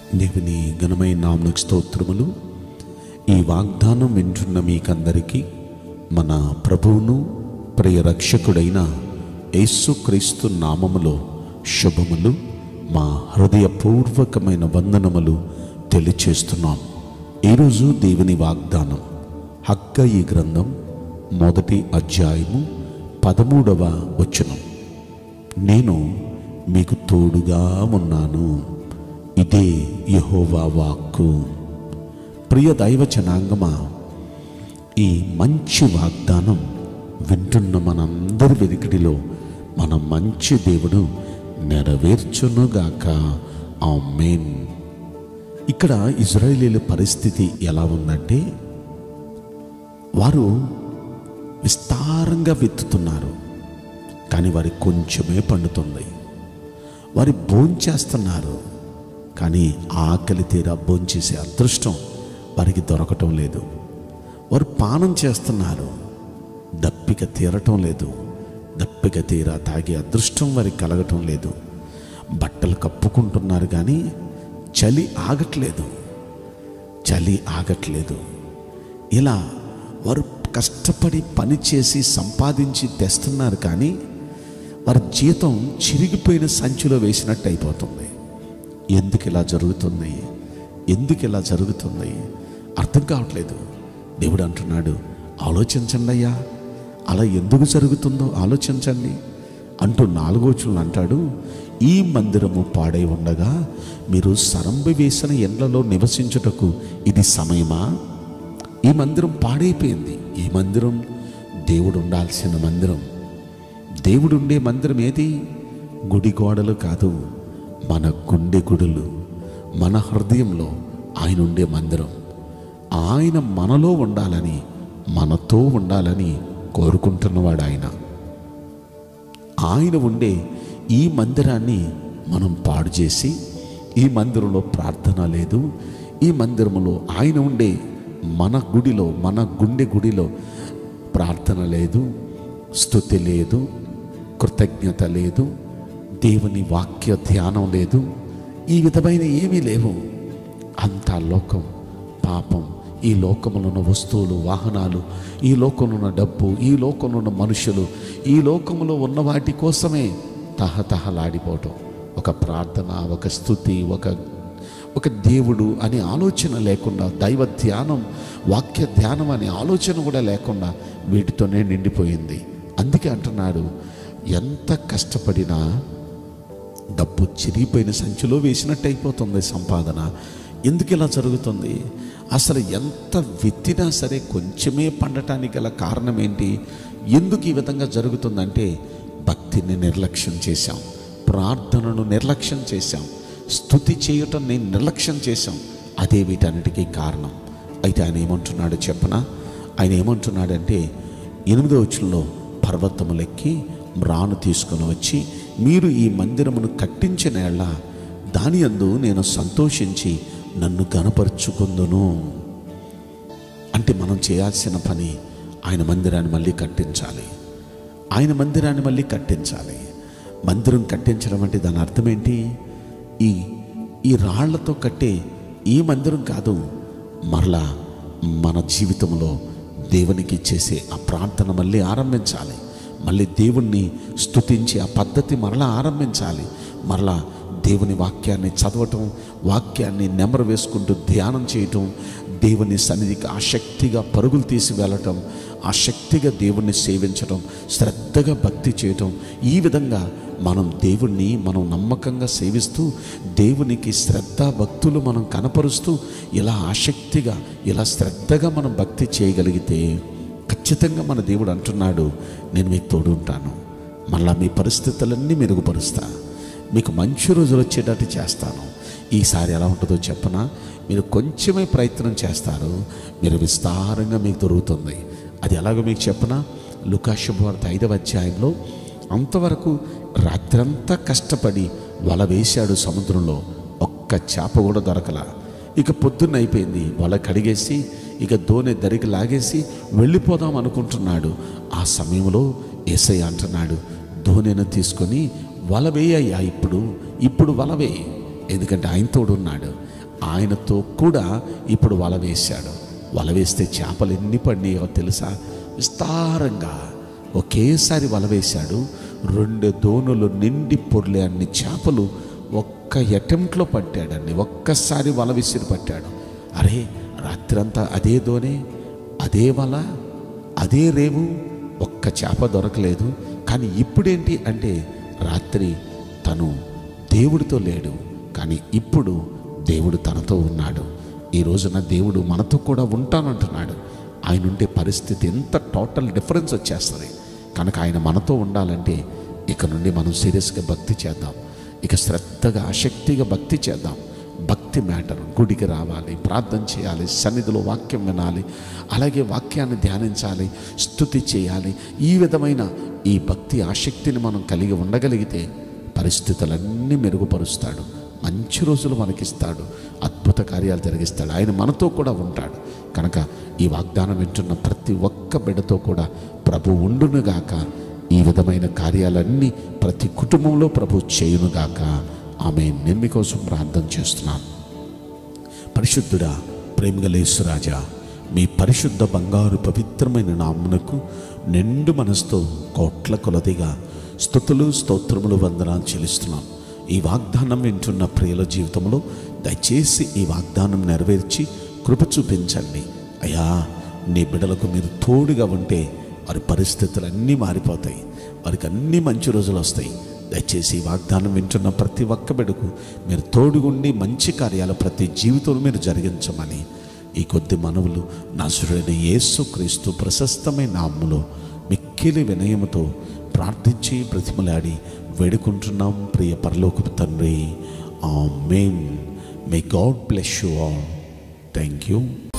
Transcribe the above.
దేవుని ఘనమైన నామకు స్తోత్రములు ఈ వాగ్దానం వింటున్న మీకందరికీ మన ప్రభువును ప్రియ రక్షకుడైన యేసుక్రీస్తు నామములో శుభములు మా హృదయపూర్వకమైన వందనములు తెలియచేస్తున్నాం ఈరోజు దేవుని వాగ్దానం హక్క ఈ గ్రంథం మొదటి అధ్యాయము పదమూడవ వచనం నేను మీకు తోడుగా ఉన్నాను ఇదే యహోవా వాక్కు ప్రియ దైవ జనాంగమా ఈ మంచి వాగ్దానం వింటున్న మనందరి వెదికిడిలో మన మంచి దేవుడు నెరవేర్చునుగాక ఆమేన్ ఇక్కడ ఇజ్రాయేలీల పరిస్థితి ఎలా ఉందంటే వారు విస్తారంగా విత్తుతున్నారు కానీ వారి కొంచెమే పండుతుంది వారి భోంచేస్తున్నారు కానీ ఆకలి తీరా భోంచేసే అదృష్టం వారికి దొరకటం లేదు వారు పానం చేస్తున్నారు దప్పిక తీరటం లేదు దప్పిక తీరా తాగే అదృష్టం వారికి కలగటం లేదు బట్టలు కప్పుకుంటున్నారు కానీ చలి ఆగట్లేదు చలి ఆగట్లేదు ఇలా వారు కష్టపడి పని చేసి సంపాదించి తెస్తున్నారు కానీ వారి జీతం చిరిగిపోయిన సంచిలో వేసినట్టు అయిపోతుంది ఎందుకు ఇలా జరుగుతుంది ఎందుకు ఇలా జరుగుతుంది అర్థం కావట్లేదు దేవుడు అంటున్నాడు ఆలోచించండి అయ్యా అలా ఎందుకు జరుగుతుందో ఆలోచించండి అంటూ నాలుగోచులను అంటాడు ఈ మందిరము పాడై ఉండగా మీరు సరంబి వేసిన ఎండ్లలో నివసించుటకు ఇది సమయమా ఈ మందిరం పాడైపోయింది ఈ మందిరం దేవుడు ఉండాల్సిన మందిరం దేవుడు ఉండే మందిరం ఏది గుడి గోడలు కాదు మన గుండె గుడులు మన హృదయంలో ఆయన ఉండే మందిరం ఆయన మనలో ఉండాలని మనతో ఉండాలని కోరుకుంటున్నవాడు ఆయన ఆయన ఉండే ఈ మందిరాన్ని మనం పాడు చేసి ఈ మందిరంలో ప్రార్థన లేదు ఈ మందిరంలో ఆయన ఉండే మన గుడిలో మన గుండె గుడిలో ప్రార్థన లేదు స్థుతి లేదు కృతజ్ఞత లేదు దేవుని వాక్య ధ్యానం లేదు ఈ విధమైన ఏమీ లేవు అంతా లోకం పాపం ఈ లోకంలో ఉన్న వస్తువులు వాహనాలు ఈ లోకంలో ఉన్న డబ్బు ఈ లోకంలో ఉన్న మనుషులు ఈ లోకంలో ఉన్న వాటి కోసమే తహతహలాడిపోవటం ఒక ప్రార్థన ఒక స్థుతి ఒక ఒక దేవుడు అనే ఆలోచన లేకుండా దైవ ధ్యానం వాక్య ధ్యానం అనే ఆలోచన కూడా లేకుండా వీటితోనే నిండిపోయింది అందుకే అంటున్నాడు ఎంత కష్టపడినా డబ్బు చిరిగిపోయిన సంచిలో వేసినట్టు అయిపోతుంది సంపాదన ఎందుకు ఇలా జరుగుతుంది అసలు ఎంత విత్తినా సరే కొంచెమే పండటానికి గల కారణం ఏంటి ఎందుకు ఈ విధంగా జరుగుతుందంటే భక్తిని నిర్లక్ష్యం చేశాం ప్రార్థనను నిర్లక్ష్యం చేశాం స్థుతి చేయటాన్ని నిర్లక్ష్యం చేశాం అదే వీటన్నిటికీ కారణం అయితే ఆయన ఏమంటున్నాడు చెప్పనా ఆయన ఏమంటున్నాడంటే ఎనిమిదో వచ్చుల్లో పర్వతములెక్కి మ్రాను తీసుకొని వచ్చి మీరు ఈ మందిరమును కట్టించిన ఎళ్ళ దాని అందు నేను సంతోషించి నన్ను గనపరుచుకుందును అంటే మనం చేయాల్సిన పని ఆయన మందిరాన్ని మళ్ళీ కట్టించాలి ఆయన మందిరాన్ని మళ్ళీ కట్టించాలి మందిరం కట్టించడం అంటే దాని అర్థం ఏంటి ఈ ఈ రాళ్లతో కట్టే ఈ మందిరం కాదు మరలా మన జీవితంలో దేవునికి చేసే ఆ ప్రార్థన మళ్ళీ ఆరంభించాలి మళ్ళీ దేవుణ్ణి స్తుతించి ఆ పద్ధతి మరలా ఆరంభించాలి మరలా దేవుని వాక్యాన్ని చదవటం వాక్యాన్ని నెమరు వేసుకుంటూ ధ్యానం చేయటం దేవుని సన్నిధికి ఆసక్తిగా పరుగులు తీసి వెళ్ళటం ఆసక్తిగా దేవుణ్ణి సేవించటం శ్రద్ధగా భక్తి చేయటం ఈ విధంగా మనం దేవుణ్ణి మనం నమ్మకంగా సేవిస్తూ దేవునికి శ్రద్ధ భక్తులు మనం కనపరుస్తూ ఇలా ఆసక్తిగా ఇలా శ్రద్ధగా మనం భక్తి చేయగలిగితే ఖచ్చితంగా మన దేవుడు అంటున్నాడు నేను మీకు తోడు ఉంటాను మళ్ళా మీ పరిస్థితులన్నీ మెరుగుపరుస్తా మీకు మంచి రోజులు వచ్చేటట్టు చేస్తాను ఈసారి ఎలా ఉంటుందో చెప్పనా మీరు కొంచెమే ప్రయత్నం చేస్తారు మీరు విస్తారంగా మీకు దొరుకుతుంది అది ఎలాగో మీకు చెప్పనా లుకాశుభవార్త ఐదవ అధ్యాయంలో అంతవరకు రాత్రంతా కష్టపడి వల వేశాడు సముద్రంలో ఒక్క చేప కూడా దొరకలా ఇక పొద్దున్న అయిపోయింది వల కడిగేసి ఇక దోనె దరికి లాగేసి వెళ్ళిపోదాం అనుకుంటున్నాడు ఆ సమయంలో ఏసై అంటున్నాడు దోనెను తీసుకొని వల వేయ్యా ఇప్పుడు ఇప్పుడు వల వేయి ఎందుకంటే ఆయన తోడు ఉన్నాడు ఆయనతో కూడా ఇప్పుడు వల వేశాడు వల వేస్తే చేపలు ఎన్ని పడినాయో తెలుసా విస్తారంగా ఒకేసారి వల వేశాడు రెండు దోణులు నిండి పొర్లే అన్ని చేపలు ఒక్క అటెంప్ట్లో పట్టాడండి ఒక్కసారి వల విసిరి పట్టాడు అరే రాత్రంతా అదే దోనే అదే వల అదే రేవు ఒక్క చేప దొరకలేదు కానీ ఇప్పుడేంటి అంటే రాత్రి తను దేవుడితో లేడు కానీ ఇప్పుడు దేవుడు తనతో ఉన్నాడు ఈ రోజున దేవుడు మనతో కూడా ఉంటానంటున్నాడు ఆయన ఉండే పరిస్థితి ఎంత టోటల్ డిఫరెన్స్ వచ్చేస్తుంది కనుక ఆయన మనతో ఉండాలంటే ఇక నుండి మనం సీరియస్గా భక్తి చేద్దాం ఇక శ్రద్ధగా ఆసక్తిగా భక్తి చేద్దాం భక్తి మ్యాటర్ గుడికి రావాలి ప్రార్థన చేయాలి సన్నిధిలో వాక్యం వినాలి అలాగే వాక్యాన్ని ధ్యానించాలి స్థుతి చేయాలి ఈ విధమైన ఈ భక్తి ఆసక్తిని మనం కలిగి ఉండగలిగితే పరిస్థితులన్నీ మెరుగుపరుస్తాడు మంచి రోజులు మనకిస్తాడు అద్భుత కార్యాలు జరిగిస్తాడు ఆయన మనతో కూడా ఉంటాడు కనుక ఈ వాగ్దానం వింటున్న ప్రతి ఒక్క బిడ్డతో కూడా ప్రభు ఉండునుగాక ఈ విధమైన కార్యాలన్నీ ప్రతి కుటుంబంలో ప్రభు చేయునుగాక ఆమె నేను మీకోసం ప్రార్థన చేస్తున్నాను పరిశుద్ధుడా ప్రేమగలేశ్వరాజా మీ పరిశుద్ధ బంగారు పవిత్రమైన నామునకు నిండు మనసుతో కోట్ల కొలదిగా స్థుతులు స్తోత్రములు వందనాలు చెల్లిస్తున్నాం ఈ వాగ్దానం వింటున్న ప్రియుల జీవితంలో దయచేసి ఈ వాగ్దానం నెరవేర్చి కృప చూపించండి అయ్యా నీ బిడ్డలకు మీరు తోడుగా ఉంటే వారి పరిస్థితులన్నీ మారిపోతాయి వారికి అన్ని మంచి రోజులు వస్తాయి దయచేసి ఈ వాగ్దానం వింటున్న ప్రతి ఒక్క బిడ్డకు మీరు తోడుగుండి మంచి కార్యాలు ప్రతి జీవితంలో మీరు జరిగించమని ఈ కొద్ది మనవులు నసుడైన యేసు క్రీస్తు ప్రశస్తమైన నామ్ములో మిక్కిలి వినయముతో ప్రార్థించి ప్రతిమలాడి వేడుకుంటున్నాం ప్రియ పరలోకపు తండ్రి amen may God bless you all thank you